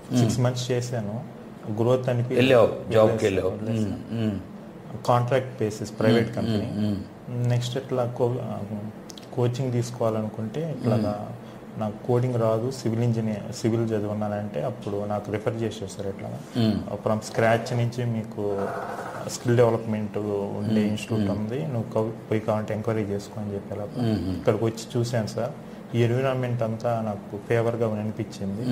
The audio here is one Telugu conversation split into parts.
సిక్స్ మంత్స్ చేశాను గ్రోత్ అనిపి వెళ్ళావు జాబ్కి వెళ్ళావు contract basis private company next ఇట్లా కోచింగ్ తీసుకోవాలనుకుంటే ఇట్లాగా నాకు కోడింగ్ రాదు సివిల్ ఇంజనీర్ సివిల్ చదువున్నానంటే అప్పుడు నాకు రిఫర్ చేసేసారు ఇట్లా ఫ్రమ్ స్క్రాచ్ నుంచి మీకు స్కిల్ డెవలప్మెంట్ ఉండే ఇన్స్టిట్యూట్ ఉంది నువ్వు కవ్- పోయి కావాలంటే ఎంక్వైరీ చేసుకో అని చెప్పి ఇక్కడికి వచ్చి చూశాను సార్ ఈ ఎన్విరాన్మెంట్ అంతా నాకు ఫేవర్గా అనిపించింది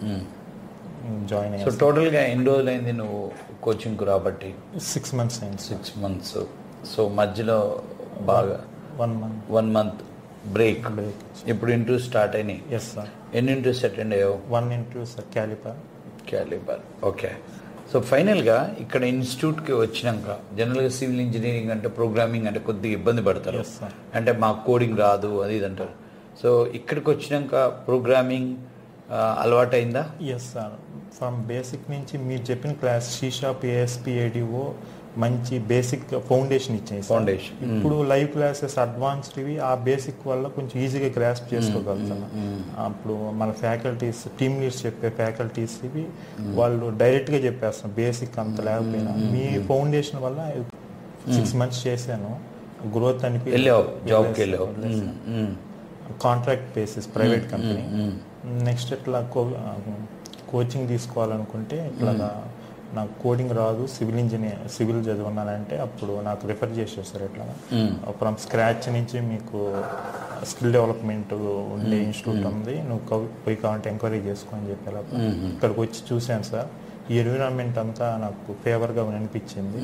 జాయిన్ సో అయ్యాను టోటల్గా ఎన్ని రోజులైంది నువ్వు కోచింగ్కు రాబట్టి సిక్స్ మంత్స్ అయింది సార్ సిక్స్ మంత్స్ సో మధ్యలో బాగా one month one month break break ఇప్పుడు ఇంటర్వ్యూ స్టార్ట్ అయినాయి ఎస్ సార్ ఎన్ని ఇంటర్వ్యూస్ అటెండ్ అయ్యావు one into sir caliper caliber okay so ఫైనల్గా ఇక్కడ ఇన్స్టిట్యూట్కి వచ్చినాక జనరల్గా సివిల్ ఇంజనీరింగ్ అంటే ప్రోగ్రామింగ్ అంటే కొద్దిగా ఇబ్బంది పడతారు ఎస్ సార్ అంటే మాకు కోడింగ్ రాదు అది ఇది అంటారు సో ఇక్కడికి వచ్చినాక ప్రోగ్రామింగ్ అలవాటైందా ఎస్ సార్ ఫ్రమ్ బేసిక్ నుంచి మీరు చెప్పిన క్లాస్ షీషాప్ ఏఎస్పి ఏడిఓ మంచి బేసిక్ ఫౌండేషన్ ఇచ్చాయి సార్. Foundation. ఇప్పుడు లైవ్ క్లాసెస్ అడ్వాన్స్డ్ ఇవి ఆ బేసిక్ వల్ల కొంచెం ఈజీగా గ్రాస్ప్ చేసుకోగలుగుతాను అప్పుడు మన ఫ్యాకల్టీస్ టీమ్ లీడ్స్ చెప్పే ఫ్యాకల్టీస్ ఇవి వాళ్ళు డైరెక్ట్ గా చెప్పేస్తాం బేసిక్ అంత లేకపోయినా మీ ఫౌండేషన్ వల్ల సిక్స్ మంత్స్ చేశాను గ్రోత్ అనిపి వెళ్ళావు జాబ్కి వెళ్ళావు contract basis private company next ఇట్లా కోచింగ్ తీసుకోవాలనుకుంటే ఇట్లాగా నాకు కోడింగ్ రాదు సివిల్ ఇంజనీర్ సివిల్ చదువున్నానంటే అప్పుడు నాకు రిఫర్ చేసేసారు ఇట్లా ఫ్రమ్ స్క్రాచ్ నుంచి మీకు స్కిల్ డెవలప్మెంట్ ఉండే ఇన్స్టిట్యూట్ ఉంది నువ్వు కవ్- పోయి కావాలంటే ఎంక్వైరీ చేసుకో అని చెప్పి ఇక్కడికి వచ్చి చూశాను సార్ ఈ ఎన్విరాన్మెంట్ అంతా నాకు ఫేవర్గా అనిపించింది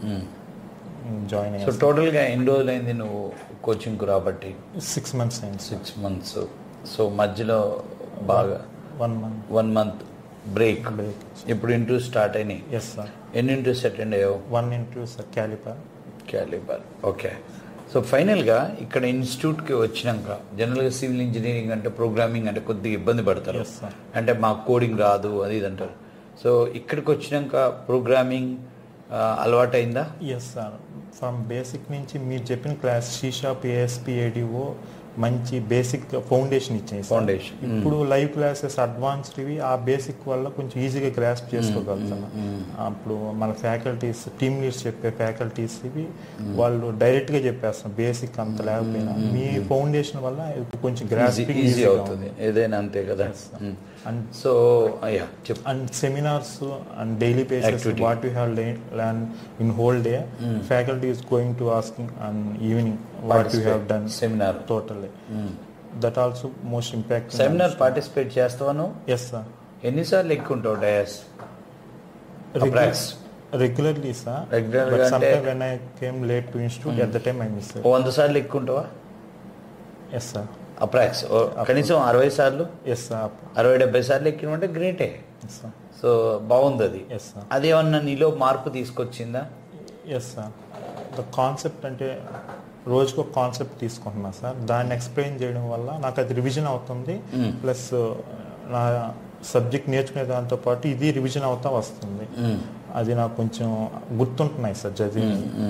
జాయిన్ సో అయ్యాను టోటల్గా ఎన్ని రోజులైంది నువ్వు కోచింగ్కు రాబట్టి సిక్స్ మంత్స్ అయింది సార్ సిక్స్ మంత్స్ సో మధ్యలో బాగా one month one month break break ఇప్పుడు ఇంటర్వ్యూ స్టార్ట్ అయినాయి ఎస్ సార్ ఎన్ని ఇంటర్వ్యూస్ అటెండ్ అయ్యావు one into sir caliper caliber okay so ఫైనల్గా ఇక్కడ ఇన్స్టిట్యూట్కి వచ్చినాక జనరల్గా సివిల్ ఇంజనీరింగ్ అంటే ప్రోగ్రామింగ్ అంటే కొద్దిగా ఇబ్బంది పడతారు Yes, sir. అంటే మాకు కోడింగ్ రాదు అది ఇది అంటారు సో ఇక్కడికి వచ్చినాక ప్రోగ్రామింగ్ అలవాటైందా ఎస్ సార్ ఫ్రమ్ బేసిక్ నుంచి మీరు చెప్పిన క్లాస్ షీషాప్ ఏఎస్పి ఏడిఓ మంచి బేసిక్ ఫౌండేషన్ ఇచ్చాయి సార్. Foundation. ఇప్పుడు లైవ్ క్లాసెస్ అడ్వాన్స్డ్ ఇవి ఆ బేసిక్ వల్ల కొంచెం ఈజీగా గ్రాస్ప్ చేసుకోగలుగుతాను అప్పుడు మన ఫ్యాకల్టీస్ టీమ్ లీడ్స్ చెప్పే ఫ్యాకల్టీస్ ఇవి వాళ్ళు డైరెక్ట్ గా చెప్పేస్తాం బేసిక్ అంత లేకపోయినా మీ ఫౌండేషన్ వల్ల ఇది కొంచెం గ్రాస్పింగ్ ఈజీ అవుతుంది ఏదైనా అంతే కదా అండ్ సో అయ్యా చెప్పు and seminars uh, and daily basis Activity. what we have learned learned in whole day faculty is going to asking on evening what you have done seminar totally that also most impact seminar participate చేస్తావా నువ్వు yes sir ఎన్నిసార్లు ఎక్కుంటావు dais Regu- Approx. regularly sir Regular but గా అంటే- sometimes when i came late to institute at the time i missed it ఓ వంద సార్లు ఎక్కుంటావా yes sir అప్రాక్స్ కనీసం అరవై సార్లు yes sir అరవై డెబ్బై సార్లు ఎక్కినమంటే గ్రేటే yes sir సో బాగుంది అది yes sir అదేమన్నా నీలో మార్పు తీసుకొచ్చిందా ఎస్ సార్ ద కాన్సెప్ట్ అంటే రోజుకు ఒక కాన్సెప్ట్ తీసుకుంటున్నా సార్ దాన్ని ఎక్స్ప్లెయిన్ చేయడం వల్ల నాకు అది రివిజన్ అవుతుంది ప్లస్ నా సబ్జెక్ట్ నేర్చుకునే దాంతో పాటు ఇది రివిజన్ అవుతా వస్తుంది అది నాకు కొంచెం గుర్తుంటున్నాయి సార్ చదివి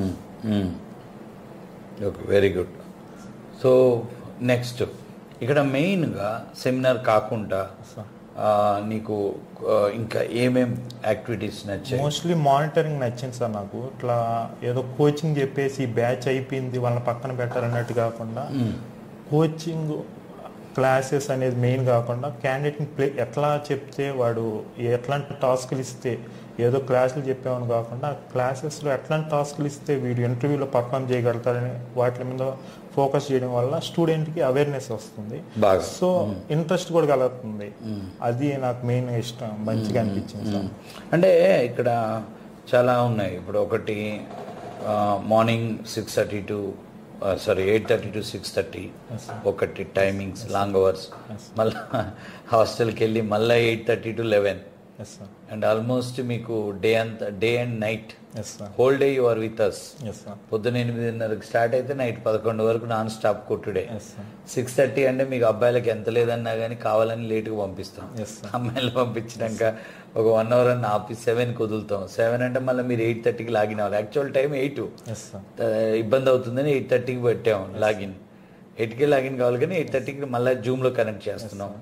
okay very good so next ఇక్కడ మెయిన్గా సెమినార్ కాకుండా ఆ, నీకు ఆ, ఇంకా ఏమేం యాక్టివిటీస్ నచ్చాయి మోస్ట్లీ మానిటరింగ్ నచ్చింది సార్ నాకు ఇట్లా ఏదో కోచింగ్ చెప్పేసి బ్యాచ్ అయిపోయింది వాళ్ళని పక్కన పెట్టాలన్నట్టు కాకుండా కోచింగ్ క్లాసెస్ అనేది మెయిన్ కాకుండా క్యాండిడేట్ని ప్లే ఎట్లా చెప్తే వాడు ఎట్లాంటి టాస్క్లు ఇస్తే ఏదో క్లాసులు చెప్పామని కాకుండా క్లాసెస్లో ఎట్లాంటి టాస్క్లు ఇస్తే వీడు ఇంటర్వ్యూలో పర్ఫామ్ చేయగలుగుతారని వాటి మీద ఫోకస్ చేయడం వల్ల స్టూడెంట్కి అవేర్నెస్ వస్తుంది బాగా సో ఇంట్రెస్ట్ కూడా కలుగుతుంది అది నాకు మెయిన్ ఇష్టం మంచిగా అనిపించింది సార్ అంటే ఇక్కడ చాలా ఉన్నాయి ఇప్పుడు ఒకటి morning six thirty to sorry eight thirty to six thirty Yes, sir. ఒకటి టైమింగ్స్ లాంగ్ అవర్స్ Yes. మళ్ళా హాస్టల్కి వెళ్ళి మళ్ళీ eight thirty to eleven yes sir and almost మీకు డే అంత day and night yes sir whole day you are with us yes sir పొద్దున ఎనిమిదిన్నరకు స్టార్ట్ అయితే నైట్ పదకొండు వరకు నాన్ స్టాప్ కొట్టుడే ఎస్ సార్ సిక్స్ థర్టీ అంటే మీకు అబ్బాయిలకి ఎంత లేదన్నా కానీ కావాలని లేటుగా పంపిస్తాం Yes, sir. అమ్మాయిలు పంపించినాక ఒక వన్ అవర్ అని ఆపి సెవెన్కి వదులుతాం సెవెన్ అంటే మళ్ళీ మీరు ఎయిట్ థర్టీకి లాగిన్ అవ్వాలి actual time eight yes sir ఇబ్బంది అవుతుందని ఎయిట్ థర్టీకి పెట్టాము లాగిన్ ఎయిట్కి లాగిన్ కావాలి కానీ ఎయిట్ థర్టీకి మళ్ళీ జూమ్లో కనెక్ట్ చేస్తున్నాం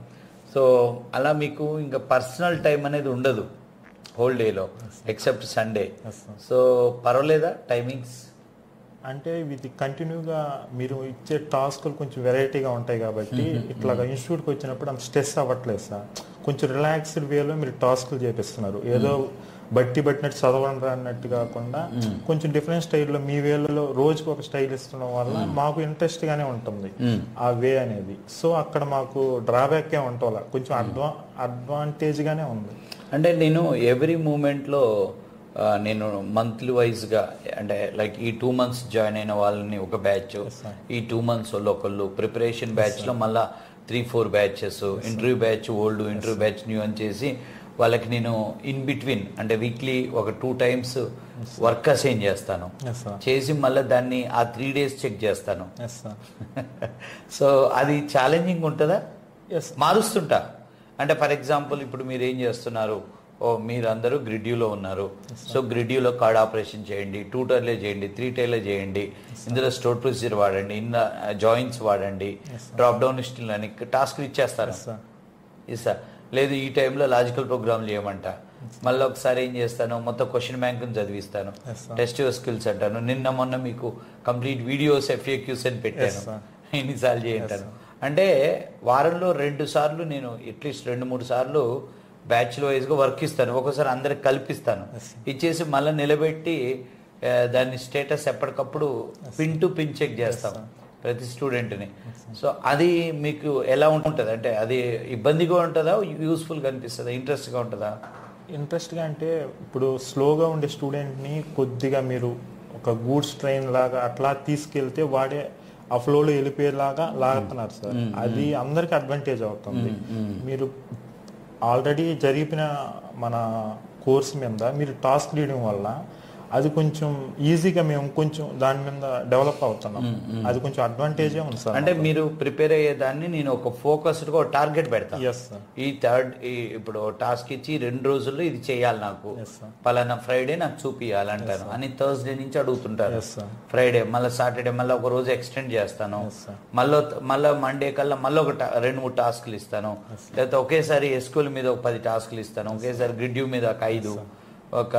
సో అలా మీకు ఇంకా పర్సనల్ టైం అనేది ఉండదు హోల్ డేలో except Sunday Yes, sir. So పర్వాలేదా టైమింగ్స్ అంటే ఇది కంటిన్యూగా మీరు ఇచ్చే టాస్క్లు కొంచెం వెరైటీగా ఉంటాయి కాబట్టి ఇట్లాగా ఇన్స్టిట్యూట్కి వచ్చినప్పుడు అంత స్ట్రెస్ అవ్వట్లేదు సార్ కొంచెం రిలాక్స్డ్ వేలో మీరు టాస్క్లు చేపిస్తున్నారు ఏదో బట్టి పట్టినట్టు చదవండి అన్నట్టు కాకుండా కొంచెం డిఫరెంట్ స్టైల్లో మీ వేలలో రోజుకి ఒక స్టైల్ ఇస్తుండడం వల్ల మాకు ఇంట్రెస్ట్ గానే ఉంటుంది ఆ వే అనేది సో అక్కడ మాకు డ్రాబ్యాక్ ఏ ఉంటాం కొంచెం అడ్వా అడ్వాంటేజ్ గానే ఉంది అంటే నేను ఎవ్రీ మూమెంట్లో నేను మంత్లీ వైజ్గా అంటే లైక్ ఈ టూ మంత్స్ జాయిన్ అయిన వాళ్ళని ఒక బ్యాచ్ sir. ఈ టూ మంత్స్ వాళ్ళు ఒకళ్ళు ప్రిపరేషన్ బ్యాచ్లో మళ్ళా three four batches interview batch old interview batch new అని చేసి వాళ్ళకి నేను ఇన్ బిట్వీన్ అంటే వీక్లీ ఒక టూ టైమ్స్ వర్క్ అసైన్ చేస్తాను ఎస్ సార్ చేసి మళ్ళీ దాన్ని ఆ త్రీ డేస్ చెక్ చేస్తాను ఎస్ సార్ సో అది ఛాలెంజింగ్ ఉంటుందా ఎస్ మారుస్తుంటా అంటే ఫర్ ఎగ్జాంపుల్ ఇప్పుడు మీరు ఏం చేస్తున్నారు ఓ మీరందరూ గ్రిడ్యూలో ఉన్నారు సో గ్రిడ్యూలో కార్డ్ ఆపరేషన్ చేయండి టూ టైర్లే చేయండి త్రీ టైర్లే చేయండి ఇందులో స్టోర్ ప్రొసీజర్ వాడండి ఇన్న జాయింట్స్ వాడండి డ్రాప్ డౌన్ హిస్టరీ అని టాస్క్ ఇచ్చేస్తారు ఎస్ సార్ ఇస్తా లేదు ఈ టైంలో లాజికల్ ప్రోగ్రామ్ చేయమంట మళ్ళీ ఒకసారి ఏం చేస్తాను మొత్తం క్వశ్చన్ బ్యాంక్ చదివిస్తాను Yes, sir. టెస్ట్ స్కిల్స్ అంటాను నిన్న మొన్న మీకు కంప్లీట్ వీడియోస్ ఎఫ్ఏక్యూస్ అని పెట్టాను Yes, sir. ఎన్నిసార్లు చేయంటాను అంటే వారంలో రెండు సార్లు నేను అట్లీస్ట్ రెండు మూడు సార్లు బ్యాచ్ వైజ్గా వర్క్ ఇస్తాను ఒక్కోసారి అందరికి కల్పిస్తాను ఇచ్చేసి మళ్ళీ నిలబెట్టి ఆ, దాని స్టేటస్ ఎప్పటికప్పుడు పిన్ టు పిన్ చెక్ చేస్తాం ప్రతి స్టూడెంట్ని సో అది మీకు ఎలా ఉంటుంది అంటే అది ఇబ్బందిగా ఉంటుందా యూస్ఫుల్గా అనిపిస్తుందా ఇంట్రెస్ట్గా ఉంటుందా ఇంట్రెస్ట్గా అంటే ఇప్పుడు స్లోగా ఉండే స్టూడెంట్ని కొద్దిగా మీరు ఒక గూడ్స్ ట్రైన్ లాగా అట్లా తీసుకెళ్తే వాడే ఆ ఫ్లోలో వెళ్ళిపోయేలాగా లాగుతున్నారు సార్ అది అందరికి అడ్వాంటేజ్ అవుతుంది మీరు ఆల్రెడీ జరిపిన మన కోర్స్ మీద మీరు టాస్క్ లీడింగ్ వల్ల అది కొంచెం ఈజీగా మేము కొంచెం దాని మీద డెవలప్ అవుతున్నాం అది కొంచెం అడ్వాంటేజే ఉంది సార్ అంటే మీరు ప్రిపేర్ అయ్యేదాన్ని నేను ఒక ఫోకస్డ్గా ఒక టార్గెట్ పెడతాను ఎస్ సార్ ఈ థర్డ్ ఇప్పుడు టాస్క్ ఇచ్చి రెండు రోజుల్లో ఇది చేయాలి నాకు Yes, sir. పలానా ఫ్రైడే నాకు చూపియాలంటాను అని థర్స్డే నుంచి అడుగుతుంటారు Yes, sir. ఫ్రైడే మళ్ళీ సాటర్డే మళ్ళీ ఒక రోజు ఎక్స్టెండ్ చేస్తాను Yes, sir. మళ్ళీ మళ్ళీ మండే కల్లా మళ్ళీ ఒక ta- రెండు మూడు టాస్క్లు ఇస్తాను లేకపోతే ఒకేసారి ఎస్క్యూల్ మీద ఒక పది టాస్క్లు ఇస్తాను ఒకేసారి గ్రిడ్యూ మీద ఒక ఐదు ఒక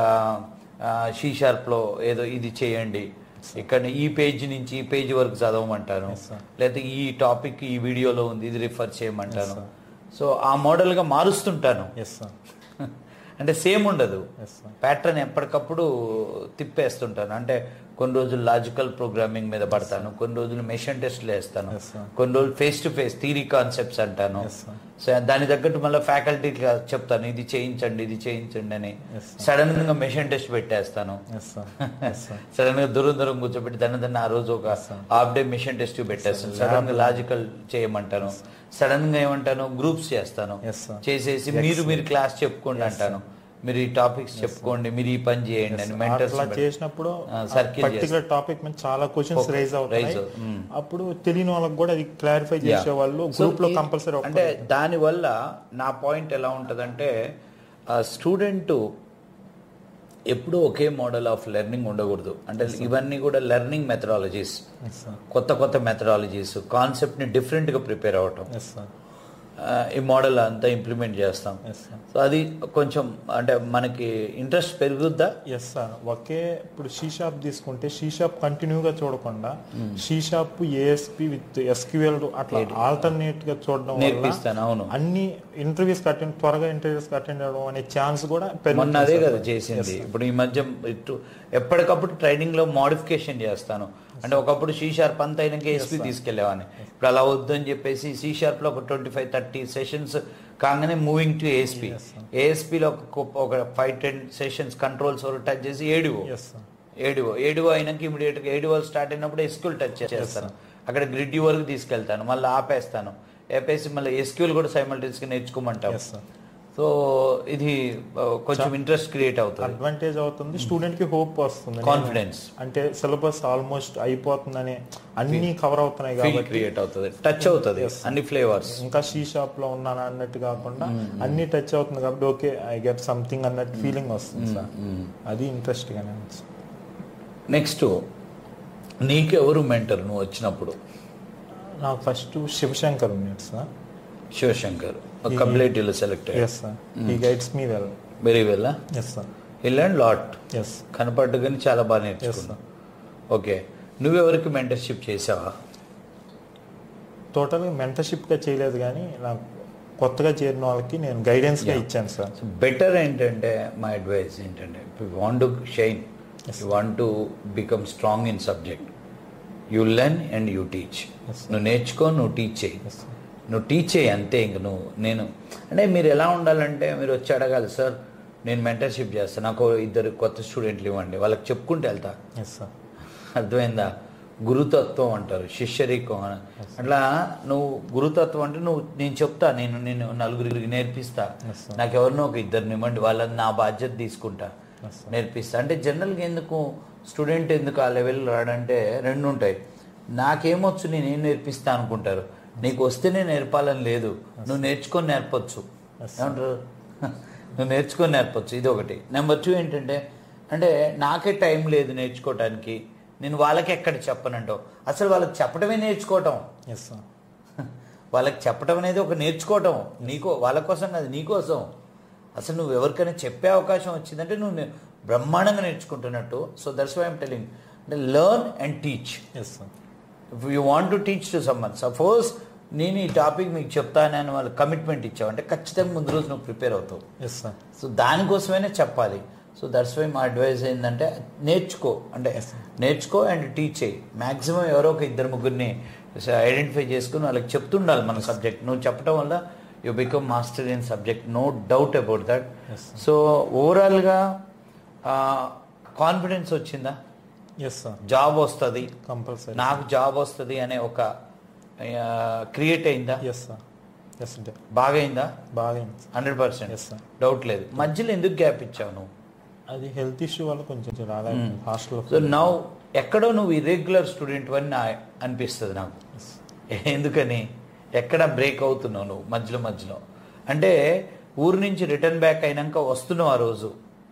షీ షార్ప్లో ఏదో ఇది చేయండి ఇక్కడ ఈ పేజ్ నుంచి ఈ పేజ్ వరకు చదవమంటాను Yes, sir. లేకపోతే ఈ టాపిక్ ఈ వీడియోలో ఉంది ఇది రిఫర్ చేయమంటాను Yes, సో ఆ మోడల్గా మారుస్తుంటాను ఎస్ సార్ అంటే సేమ్ ఉండదు ఎస్ సార్ ప్యాటర్న్ ఎప్పటికప్పుడు తిప్పేస్తుంటాను అంటే కొన్ని రోజులు లాజికల్ ప్రోగ్రామింగ్ మీద పడతాను కొన్ని రోజులు మెషిన్ టెస్ట్లు వేస్తాను Yes, sir. కొన్ని రోజులు face to face theory concepts అంటాను Yes, sir. సో దాని తగ్గట్టు మళ్ళీ ఫ్యాకల్టీకి చెప్తాను ఇది చేయించండి ఇది చేయించండి అని Yes, sir. సడన్ గా మెషిన్ టెస్ట్ పెట్టేస్తాను yes sir yes sir sudden గా దూరం దూరం కూర్చోబెట్టి దాన్ని దాన్ని ఆ రోజు ఒక హాఫ్ డే మిషన్ టెస్ట్ పెట్టేస్తాను సడన్ గా లాజికల్ చేయమంటాను సడన్ గా ఏమంటాను గ్రూప్స్ చేస్తాను Yes, sir. చేసేసి మీరు మీరు క్లాస్ చెప్పుకోండి అంటాను మీరు ఈ టాపిక్స్ చెప్పుకోండి మీరు ఈ పని చేయండి అని మెంటర్స్ అట్లా చేసినప్పుడు ఆ, circle పర్టికులర్ టాపిక్ మీద చాలా క్వశ్చన్స్ Focus, రైజ్ అవుతాయి raise అవు- మ్మ్. అప్పుడు తెలియని వాళ్ళకి కూడా అది క్లారిఫై చేసే వాళ్ళు గ్రూప్ లో కంపల్సరీ అంటే దానివల్ల నా పాయింట్ ఎలా ఉంటుందంటే స్టూడెంట్ ఎప్పుడూ ఒకే మోడల్ ఆఫ్ లెర్నింగ్ ఉండకూడదు అంటే ఇవన్నీ కూడా లెర్నింగ్ మెథడాలజీస్ ఎస్ సార్ కొత్త కొత్త మెథడాలజీస్ కాన్సెప్ట్ని డిఫరెంట్గా ప్రిపేర్ అవ్వటం ఎస్ సార్ ఆ, ఈ మోడల్ అంతా ఇంప్లిమెంట్ చేస్తాం ఎస్ సార్ సో అది కొంచెం అంటే మనకి ఇంట్రెస్ట్ పెరుగుద్దా ఎస్ సార్ ఒకే ఇప్పుడు షీ షాప్ తీసుకుంటే షీ షాప్ కంటిన్యూగా చూడకుండా C sharp ASP with SQL అట్లా ఆల్టర్నేట్ గా చూడడం వల్ల నేర్పిస్తాను అవును అన్ని ఇంటర్వ్యూస్ అటెండ్ త్వరగా ఇంటర్వ్యూస్ అటెండ్ అవ్వడం అనే ఛాన్స్ కూడా మొన్న పెరుగుతుంది అదే సార్. కదా చేసింది ఇప్పుడు ఈ మధ్య ఇటు ఎప్పటికప్పుడు ట్రైనింగ్ లో మోడిఫికేషన్ చేస్తాను అంటే ఒకప్పుడు సీ షార్ప్ అంతా అయినాక ఎస్పీ తీసుకెళ్లేవాడిని ఇప్పుడు అలా వద్దని చెప్పేసి సి షార్ప్ లో ఒక ట్వంటీ ఫైవ్ థర్టీ సెషన్స్ కాగానే moving to ASP Yes, sir. ఏఎస్పీలో ఒక ఒక five ten sessions controls touch చేసి ఏడివో ఎస్ సార్ ఏడివో ఏడివో అయినాక ఇమీడియట్ గా ఏడివో స్టార్ట్ అయినప్పుడు ఎస్క్యూల్ టచ్ చేస్తాను అక్కడ గ్రిడ్ వరకు తీసుకెళ్తాను మళ్ళీ ఆపేస్తాను ఆపేసి మళ్ళీ ఎస్క్యూల్ కూడా సైమల్టేనియస్ గా నేర్చుకోమంటాం ఎస్ సార్ సో ఇది ఆ, కొంచెం ఇంట్రెస్ట్ క్రియేట్ అవుతుంది అడ్వాంటేజ్ అవుతుంది స్టూడెంట్ కి హోప్ వస్తుంది కాన్ఫిడెన్స్ అంటే సిలబస్ ఆల్మోస్ట్ అయిపోతుందని అన్ని కవర్ అవుతున్నాయి ఫీల్ కాబట్టి క్రియేట్ అవుతుంది టచ్ అవుతుంది అన్ని ఫ్లేవర్స్ ఇంకా షీ షాప్ లో ఉన్నాను అన్నట్టు కాకుండా అన్ని టచ్ అవుతుంది కాబట్టి ఓకే ఐ గెట్ సంథింగ్ అన్నట్టు ఫీలింగ్ వస్తుంది సార్ అది ఇంట్రెస్ట్ గానే ఉంది సార్. నెక్స్ట్ నీకెవరు మెంటర్ నువ్వు వచ్చినప్పుడు నాకు ఫస్ట్ శివశంకర్ ఉన్నాడు sir Shivashankar complete select yes sir he guides me well very well yes sir hill and lots కనపడ్డగానే చాలా బాగా నేర్చుకున్నావు ఓకే నువ్వెవరికి మెంటర్షిప్ చేసావా టోటల్గా మెంటర్షిప్గా చేయలేదు కానీ నాకు కొత్తగా చేరిన వాళ్ళకి నేను గైడెన్స్గా ఇచ్చాను సార్ సో బెటర్ ఏంటంటే మై అడ్వైస్ ఏంటంటే you want to shine you want to become strong in subject you learn and you teach Yes, నువ్వు నేర్చుకో నువ్వు టీచ్ చేయి ఎస్ సార్ నువ్వు టీచ్ చేయి అంతే ఇంక నువ్వు నేను అంటే మీరు ఎలా ఉండాలంటే మీరు వచ్చి అడగాలి సార్ నేను మెంటర్షిప్ చేస్తాను నాకు ఇద్దరు కొత్త స్టూడెంట్లు ఇవ్వండి వాళ్ళకి చెప్పుకుంటూ వెళ్తా ఎస్ సార్ అర్థమైందా గురుతత్వం అంటారు శిష్యరికం అని అట్లా నువ్వు గురుతత్వం అంటే నువ్వు నేను చెప్తా నేను నేను నలుగురికి నేర్పిస్తా Yes, sir. నాకు ఎవరినో ఒక ఇద్దరిని ఇవ్వండి వాళ్ళని నా బాధ్యత తీసుకుంటా Yes, sir. నేర్పిస్తా అంటే జనరల్గా ఎందుకు స్టూడెంట్ ఎందుకు ఆ లెవెల్ రాడంటే రెండు ఉంటాయి నాకేమొచ్చు నేను ఏం నేర్పిస్తా అనుకుంటారు నీకు వస్తేనే నేర్పాలని లేదు నువ్వు నేర్చుకొని నేర్పొచ్చు Yes, ఏమంటారు నువ్వు నేర్చుకొని నేర్పొచ్చు ఇది ఒకటి నెంబర్ టూ ఏంటంటే అంటే నాకే టైం లేదు నేర్చుకోవటానికి నేను వాళ్ళకి ఎక్కడ చెప్పనంటావు అసలు వాళ్ళకి చెప్పడమే నేర్చుకోవటం ఎస్ సార్ వాళ్ళకి చెప్పడం అనేది ఒక నేర్చుకోవటం నీకో వాళ్ళ కోసం కాదు నీకోసం అసలు నువ్వు ఎవరికైనా చెప్పే అవకాశం వచ్చిందంటే నువ్వు నే- బ్రహ్మాండంగా నేర్చుకుంటున్నట్టు so that's why I'm telling అంటే learn and teach yes sir if you want to teach to someone suppose నేను ఈ టాపిక్ మీకు చెప్తానని వాళ్ళు కమిట్మెంట్ ఇచ్చావు అంటే ఖచ్చితంగా ముందు రోజు నువ్వు ప్రిపేర్ అవుతావు ఎస్ సార్ సో దానికోసమైనా చెప్పాలి సో దట్స్ వై మా అడ్వైజ్ ఏంటంటే నేర్చుకో అంటే నేర్చుకో అండ్ టీచ్ చేయి మ్యాక్సిమం ఎవరో ఒక ఇద్దరు ముగ్గురిని ఐడెంటిఫై చేసుకుని వాళ్ళకి చెప్తుండాలి మన సబ్జెక్ట్ నువ్వు చెప్పడం వల్ల you become master in subject no doubt about that Yes, sir. So ఓవరాల్గా కాన్ఫిడెన్స్ వచ్చిందా ఎస్ సార్ జాబ్ వస్తుంది కంపల్సరీ నాకు జాబ్ వస్తుంది అనే ఒక క్రియేట్ అయిందా ఎస్ సార్ ఎస్ అంటే బాగా అయిందా బాగా అయింది సార్. Hundred percent Yes, sir. Doubt లేదు మధ్యలో ఎందుకు గ్యాప్ ఇచ్చావు నువ్వు అది హెల్త్ ఇష్యూ వల్ల కొంచెం రాలేదు హాస్టల్లో సో నౌ ఎక్కడో నువ్వు ఇర్రెగ్యులర్ స్టూడెంట్ అని నా అనిపిస్తుంది నాకు ఎందుకని ఎక్కడ బ్రేక్ అవుతున్నావు నువ్వు మధ్యలో మధ్యలో అంటే ఊరు నుంచి రిటర్న్ బ్యాక్ అయినాక వస్తున్నావు ఆ రోజు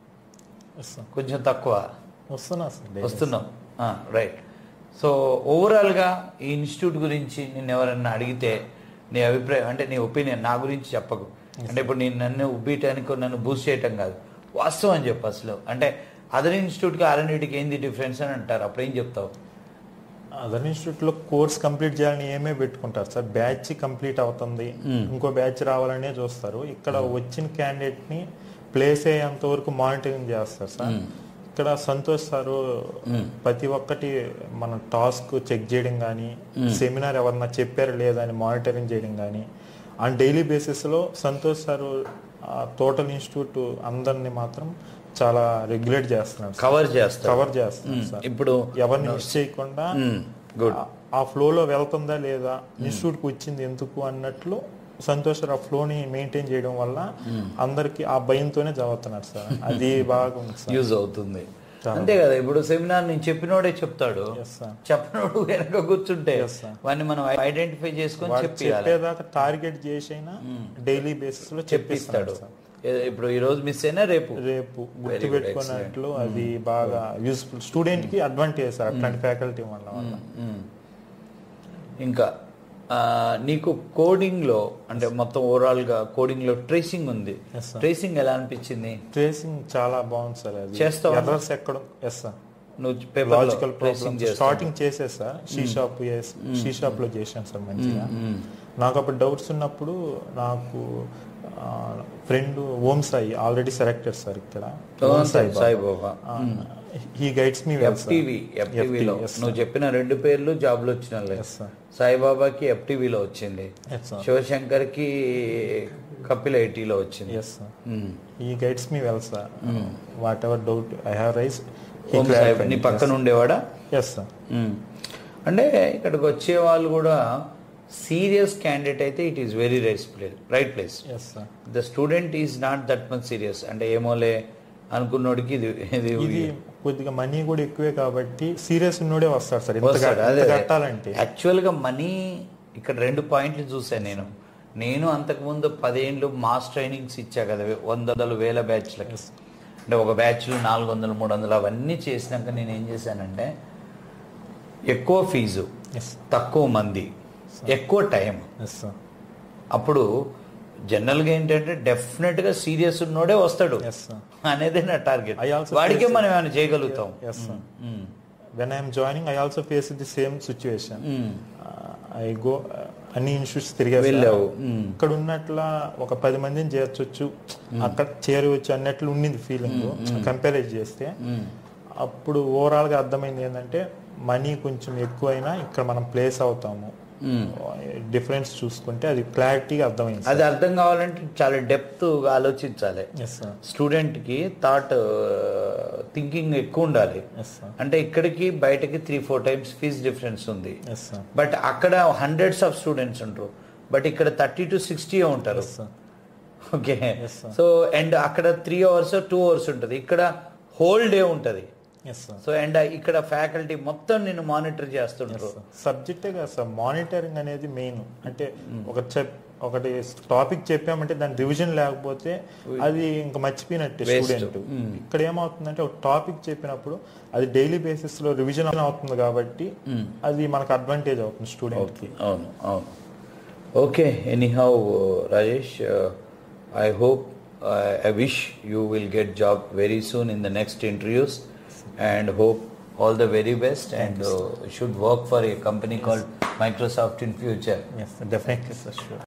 ఎస్ సార్ కొంచెం తక్కువ వస్తున్నా సార్ daily. వస్తున్నావు రైట్ సో ఓవరాల్గా ఈ ఇన్స్టిట్యూట్ గురించి నిన్ను ఎవరన్నా అడిగితే నీ అభిప్రాయం అంటే నీ ఒపీనియన్ నా గురించి చెప్పకు అంటే ఇప్పుడు నేను నన్ను ఉబ్బీయటానికి నన్ను బూస్ట్ చేయటం కాదు వాస్తవం అని చెప్పు అసలు అంటే అదర్ ఇన్స్టిట్యూట్కి ఆర్ఎన్ఈటికి ఏంది డిఫరెన్స్ అని అంటారు అప్పుడు ఏం చెప్తావు అదర్ ఇన్స్టిట్యూట్ లో కోర్స్ కంప్లీట్ చేయాలని ఏమే పెట్టుకుంటారు సార్ బ్యాచ్ కంప్లీట్ అవుతుంది ఇంకో బ్యాచ్ రావాలనే చూస్తారు ఇక్కడ వచ్చిన క్యాండిడేట్ ని ప్లేస్ అయ్యేంత వరకు మానిటరింగ్ చేస్తారు సార్ ఇక్కడ సంతోష్ సారు ప్రతి ఒక్కటి మన టాస్క్ చెక్ చేయడం కానీ సెమినార్ ఎవరన్నా చెప్పారు లేదా అని మానిటరింగ్ చేయడం కానీ ఆన్ డైలీ బేసిస్ లో సంతోష్ సారు టోటల్ ఇన్స్టిట్యూట్ అందరిని మాత్రం చాలా రెగ్యులేట్ చేస్తున్నారు కవర్ చేస్తారు కవర్ చేస్తున్నారు సార్ ఇప్పుడు ఎవరిని మిస్ చేయకుండా గుడ్ ఆ- ఆ ఫ్లోలో వెళ్తుందా లేదా ఇన్స్టిట్యూట్కి వచ్చింది ఎందుకు అన్నట్లు సంతోష్ ఆ ఫ్లోని మెయింటైన్ చేయడం వల్ల అందరికి ఆ భయంతోనే చదువుతున్నారు సార్ అది బాగా ఉంది సార్ యూజ్ అవుతుంది చాలా. అంతే కదా ఇప్పుడు సెమినార్ నేను చెప్పినోడే చెప్తాడు Yes, sir. చెప్పనోడు వెనక కూర్చుంటే Yes, sir. వాడిని మనం ఐడెంటిఫై చేసుకొని వాడు చెప్పియాలి చెప్పేదాకా టార్గెట్ చేసైనా డైలీ బేసిస్ లో చెప్పిస్తాడు చెప్పిస్తాడు సార్ ఏ- ఇప్పుడు ఈ రోజు మిస్ అయినా రేపు రేపు Very గుర్తు good, పెట్టుకున్నట్లు అది బాగా యూస్ఫుల్ స్టూడెంట్ కి అడ్వాంటేజ్ సార్ అట్లాంటి ఫ్యాకల్టీ వల్ల వల్ల మ్మ్. ఇంకా ఆ, నీకు కోడింగ్ లో అంటే మొత్తం ఓవరాల్ గా కోడింగ్ లో ట్రేసింగ్ ఉంది Yes, sir. ట్రేసింగ్ ఎలా అనిపించింది ట్రేసింగ్ చాలా బాగుంది సార్ అది చేస్తావా? ఎర్రర్స్ ఎక్కడం ఎస్ సార్ నువ్వు paper logical problem tracing starting చేసే సార్ షీ షాప్ షీ షాప్ లో చేశాను సార్ మంచిగా నాకు అప్పుడు డౌట్స్ ఉన్నప్పుడు నాకు friend Om Sai already selected sir ఇక్కడ Om Sai Saibaba he guides me well sir FTV ఎఫ్టీవీలో yes, sir. నువ్వు చెప్పిన రెండు పేర్లు జాబ్లు వచ్చిన Yes, sir. సాయిబాబాకి ఎఫ్టీవీలో వచ్చింది Yes, sir. శివశంకర్ కి కపిల్ ఐటీలో వచ్చింది yes sir hmm. He guides me well sir whatever doubt I have raise Om Sai నీ పక్కన ఉండేవాడా ఎస్ సార్ మ్మ్. అంటే ఇక్కడికి వచ్చే వాళ్ళు కూడా సీరియస్ క్యాండిడేట్ అయితే it is very right place right place yes sir the student is not that much serious అంటే ఏమోలే అనుకున్నోడికి ఇది ఇది ఇది కొద్దిగా మనీ కూడా ఎక్కువే కాబట్టి సీరియస్ ఉన్నోడే వస్తాడు సార్ ఇంత వస్తాడు. కట్- అదే, ఇంత అదే. కట్టాలంటే యాక్చువల్గా మనీ ఇక్కడ రెండు పాయింట్లు చూసాను నేను నేను అంతకుముందు పదేళ్ళు మాస్ ట్రైనింగ్స్ ఇచ్చా కదా వందలు వేల బ్యాచ్లకి Yes. అంటే ఒక బ్యాచ్లు నాలుగు వందలు మూడు వందలు అవన్నీ చేసినాక నేను ఏం చేశానంటే ఎక్కువ ఫీజు ఎస్ తక్కువ మంది ఎక్కువ టైం ఎస్ సార్ అప్పుడు జనరల్గా ఏంటంటే డెఫినెట్గా సీరియస్ ఉన్నోడే వస్తాడు ఎస్ సార్ అనేదే నా టార్గెట్ I also వాడికే face మనం ఏమైనా చేయగలుగుతాం yes sir hmm. When I'm joining I also face the same situation hmm. I go అన్ని ఇన్స్టిట్యూట్స్ తిరిగా వెళ్ళావు మ్మ్. ఇక్కడ ఉన్నట్ల ఒక పది మందిని చేర్చొచ్చు అక్కడ చేరవచ్చు అన్నట్లు ఉండింది ఫీలింగ్ కంపేర్ చేస్తే మ్మ్. అప్పుడు ఓవరాల్ గా అర్థమైంది ఏంటంటే మనీ కొంచెం ఎక్కువైనా ఇక్కడ మనం ప్లేస్ అవుతాము మ్మ్. డిఫరెన్స్ చూసుకుంటే అది క్లారిటీగా అర్థమైంది అది అర్థం కావాలంటే చాలా డెప్త్ ఆలోచించాలి ఎస్ సార్ స్టూడెంట్కి థాట్ థింకింగ్ ఎక్కువ ఉండాలి ఎస్ సార్ అంటే ఇక్కడికి బయటకి three four times fees difference ఉంది ఎస్ సార్ బట్ అక్కడ హండ్రెడ్స్ ఆఫ్ స్టూడెంట్స్ ఉంటారు బట్ ఇక్కడ థర్టీ టు సిక్స్టీ ఉంటారు yes sir okay Yes, sir. So and అక్కడ త్రీ అవర్స్ టూ అవర్స్ ఉంటుంది ఇక్కడ హోల్ డే ఉంటుంది ఎస్ సార్ సో అండ్ ఇక్కడ ఫ్యాకల్టీ మొత్తం నేను మానిటర్ చేస్తుంటారు సబ్జెక్టే కదా సార్ మానిటరింగ్ అనేది మెయిన్ అంటే ఒక చెప్ ఒకటి టాపిక్ చెప్పామంటే దాని రివిజన్ లేకపోతే అది ఇంకా మర్చిపోయినట్టే Waste. స్టూడెంట్ ఇక్కడ ఏమవుతుందంటే ఒక టాపిక్ చెప్పినప్పుడు అది డైలీ బేసిస్ లో రివిజన్ అవుతుంది కాబట్టి అది మనకు అడ్వాంటేజ్ అవుతుంది స్టూడెంట్ కి అవును అవును okay anyhow Rajesh I hope I wish you will get job very soon in the next interviews and hope all the very best and should work for a company called Microsoft in future yes definitely sir sure